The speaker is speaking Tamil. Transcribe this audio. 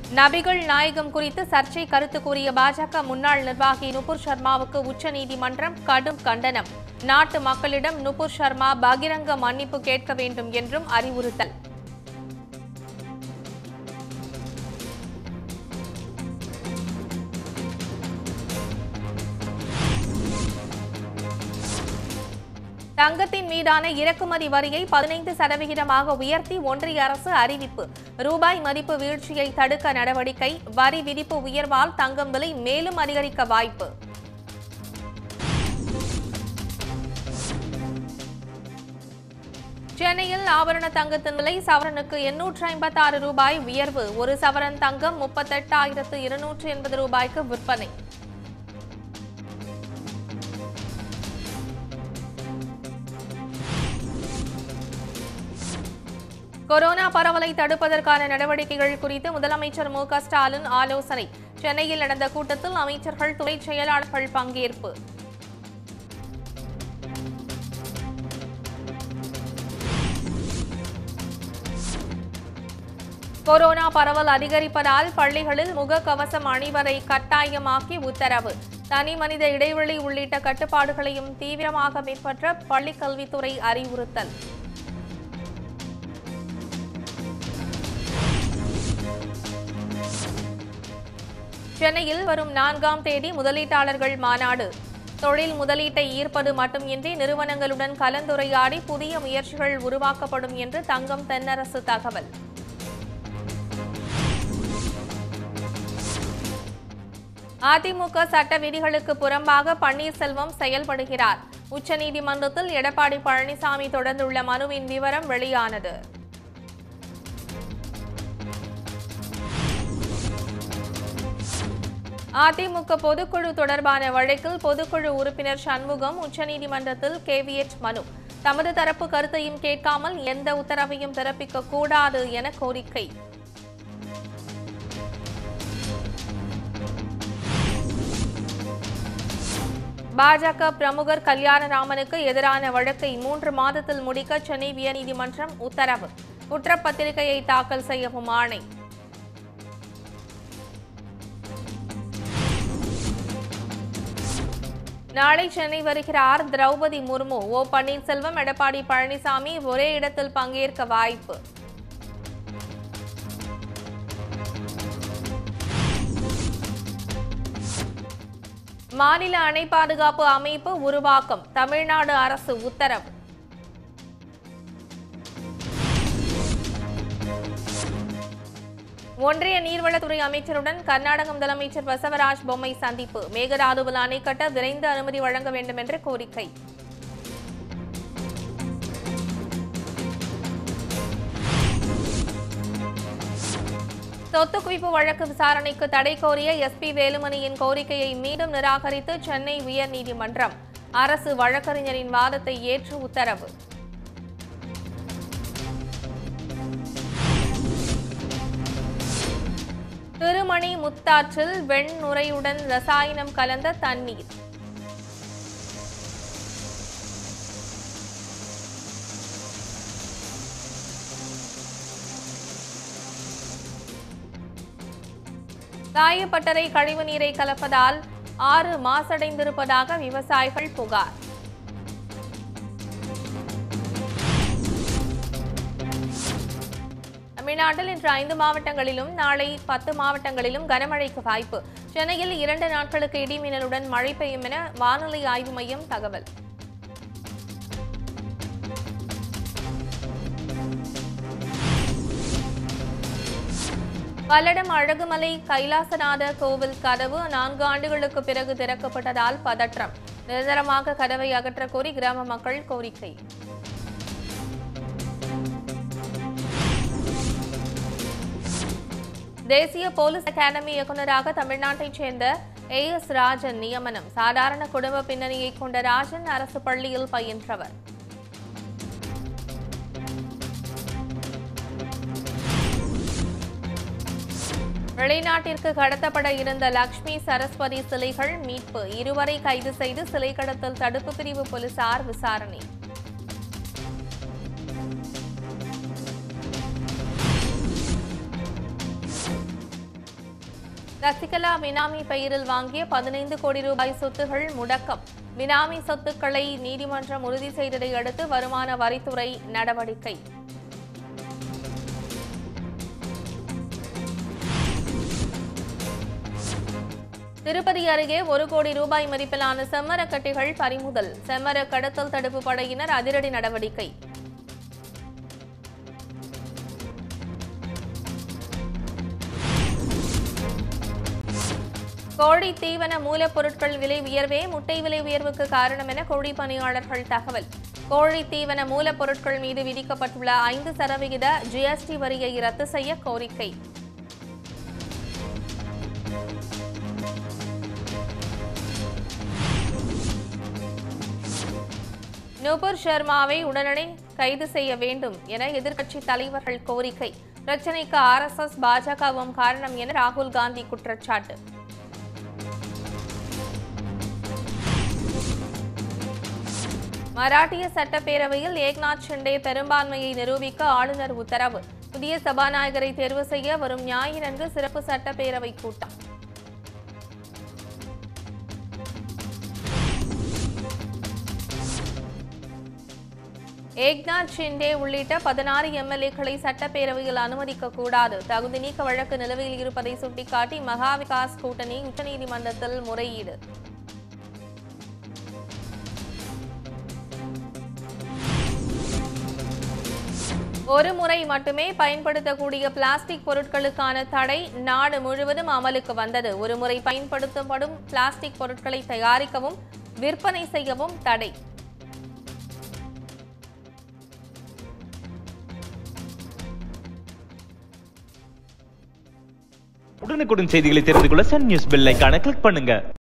நபிகள் நாயகம் குறித்து சர்ச்சை கருத்து கூறிய பாஜக முன்னாள் நிர்வாகி நுபுர் சர்மாவுக்கு உச்சநீதிமன்றம் கடும் கண்டனம் நாட்டு மக்களிடம் நுபுர் சர்மா பகிரங்க மன்னிப்பு கேட்க வேண்டும் என்றும் அறிவுறுத்தல் தங்கத்தின் மீதான இறக்குமதி வரியை பதினைந்து சதவிகிதமாக உயர்த்தி ஒன்றிய அரசு அறிவிப்பு ரூபாய் மதிப்பு வீழ்ச்சியை தடுக்க நடவடிக்கை வரி விதிப்பு உயர்வால் தங்கம் விலை மேலும் அதிகரிக்க வாய்ப்பு சென்னையில் ஆபரண தங்கத்தின் விலை சவரனுக்கு எண்ணூற்று ஐம்பத்தி ஆறு ரூபாய் உயர்வு ஒரு சவரன் தங்கம் முப்பத்தெட்டாயிரத்து இருநூற்று எண்பது ரூபாய்க்கு விற்பனை கொரோனா பரவலை தடுப்பதற்கான நடவடிக்கைகள் குறித்து முதலமைச்சர் மு க ஸ்டாலின் ஆலோசனை சென்னையில் நடந்த கூட்டத்தில் அமைச்சர்கள் துறை செயலாளர்கள் பங்கேற்பு கொரோனா பரவல் அதிகரிப்பதால் பள்ளிகளில் முகக்கவசம் அணிவதை கட்டாயமாக்கி உத்தரவு தனி மனித இடைவெளி உள்ளிட்ட கட்டுப்பாடுகளையும் தீவிரமாக பின்பற்ற பள்ளிக் கல்வித்துறை அறிவுறுத்தல் சென்னையில் வரும் நான்காம் தேதி முதலீட்டாளர்கள் மாநாடு தொழில் முதலீட்டை ஈர்ப்பது மட்டுமின்றி நிறுவனங்களுடன் கலந்துரையாடி புதிய முயற்சிகள் உருவாக்கப்படும் என்று தங்கம் தென்னரசு தகவல் அதிமுக சட்ட விதிகளுக்கு புறம்பாக பன்னீர்செல்வம் செயல்படுகிறார் உச்சநீதிமன்றத்தில் எடப்பாடி பழனிசாமி தொடர்ந்துள்ள மனுவின் விவரம் வெளியானது அதிமுக பொதுக்குழு தொடர்பான வழக்கில் பொதுக்குழு உறுப்பினர் சண்முகம் உச்சநீதிமன்றத்தில் கேவியட் மனு தமது தரப்பு கருத்தையும் கேட்காமல் எந்த உத்தரவையும் பிறப்பிக்க கூடாது என கோரிக்கை பாஜக பிரமுகர் கல்யாணராமனுக்கு எதிரான வழக்கை மூன்று மாதத்தில் முடிக்க சென்னை உயர்நீதிமன்றம் உத்தரவு குற்றப்பத்திரிகையை தாக்கல் செய்யவும் ஆணை நாளை சென்னை வருகிறார் திரௌபதி முர்மு ஓ பன்னீர்செல்வம் எடப்பாடி பழனிசாமி ஒரே இடத்தில் பங்கேற்க வாய்ப்பு மாநில அணை பாதுகாப்பு அமைப்பு உருவாக்கம் தமிழ்நாடு அரசு உத்தரவு ஒன்றிய நீர்வளத்துறை அமைச்சருடன் கர்நாடக முதலமைச்சர் பசவராஜ் பொம்மை சந்திப்பு மேகதாதுவில் அணை கட்ட விரைந்து அனுமதி வழங்க வேண்டும் என்று கோரிக்கை சொத்து குவிப்பு வழக்கு விசாரணைக்கு தடை கோரிய எஸ்பி வேலுமணியின் கோரிக்கையை மீண்டும் நிராகரித்து சென்னை உயர்நீதிமன்றம் அரசு வழக்கறிஞரின் வாதத்தை ஏற்று உத்தரவு திருமணி முத்தாற்றில் வெண்நுரையுடன் ரசாயனம் கலந்த தண்ணீர் காயப்பட்டறை கழிவுநீரை கலப்பதால் ஆறு மாசடைந்திருப்பதாக விவசாயிகள் புகார் தமிழ்நாட்டில் இன்று ஐந்து மாவட்டங்களிலும் நாளை பத்து மாவட்டங்களிலும் கனமழைக்கு வாய்ப்பு சென்னையில் இரண்டு நாட்களுக்கு இடிமின்னலுடன் மழை பெய்யும் என வானிலை ஆய்வு மையம் தகவல் பல்லடம் அழகுமலை கைலாசநாத கோவில் கதவு நான்கு ஆண்டுகளுக்கு பிறகு திறக்கப்பட்டதால் பதற்றம் நிரந்தரமாக கதவை அகற்ற கோரி கிராம மக்கள் கோரிக்கை தேசிய போலீஸ் அகாடமி இயக்குநராக தமிழ்நாட்டைச் சேர்ந்த ஏ எஸ் ராஜன் நியமனம் சாதாரண குடும்ப பின்னணியை கொண்ட ராஜன் அரசு பள்ளியில் பயின்றவர் வெளிநாட்டிற்கு கடத்தப்பட இருந்த லக்ஷ்மி சரஸ்வதி சிலைகள் மீட்பு இருவரை கைது செய்து சிலை கடத்தல் தடுப்பு பிரிவு போலீசார் விசாரணை சசிகலா பினாமி பெயரில் வாங்கிய பதினைந்து கோடி ரூபாய் சொத்துகள் முடக்கம் பினாமி சொத்துக்களை நீதிமன்றம் உறுதி செய்ததை அடுத்து வருமான வரித்துறை நடவடிக்கை திருப்பதி அருகே ஒரு கோடி ரூபாய் மதிப்பிலான செம்மரக்கட்டிகள் பறிமுதல் செம்மர கடத்தல் தடுப்பு படையினர் அதிரடி நடவடிக்கை கோழி தீவன மூலப்பொருட்கள் விலை உயர்வே முட்டை விலை உயர்வுக்கு காரணம் என கோழி பணியாளர்கள் தகவல் கோழி தீவன மூலப்பொருட்கள் மீது விதிக்கப்பட்டுள்ள ஐந்து சதவிகித ஜிஎஸ்டி வரியை ரத்து செய்ய கோரிக்கை நூபுர் சர்மாவை உடனடி கைது செய்ய வேண்டும் என எதிர்க்கட்சி தலைவர்கள் கோரிக்கை பிரச்சினைக்கு ஆர்எஸ்எஸ் பாஜகவும் காரணம் என ராகுல் காந்தி குற்றச்சாட்டு மராட்டிய சட்டப்பேரவையில் ஏக்நாத் ஷிண்டே பெரும்பான்மையை நிரூபிக்க ஆளுநர் உத்தரவு புதிய சபாநாயகரை தேர்வு செய்ய வரும் ஞாயிறன்று சிறப்பு சட்டப்பேரவை கூட்டம் ஏக்நாத் ஷிண்டே உள்ளிட்ட பதினாறு எம்எல்ஏக்களை சட்டப்பேரவையில் அனுமதிக்க கூடாது தகுதி நீக்க வழக்கு நிலுவையில் இருப்பதை சுட்டிக்காட்டி மகா விகாஸ் கூட்டணி உச்சநீதிமன்றத்தில் முறையீடு ஒரு முறை மட்டுமே பயன்படுத்தக்கூடிய பிளாஸ்டிக் பொருட்களுக்கான தடை நாடு முழுவதும் அமலுக்கு வந்தது ஒரு முறை பயன்படுத்தப்படும் பிளாஸ்டிக் பொருட்களை தயாரிக்கவும் விற்பனை செய்யவும் தடை உடனுக்குடன் செய்திகளை தெரிந்து கொள்ள சன் நியூஸ் பெல் ஐகானை கிளிக் பண்ணுங்க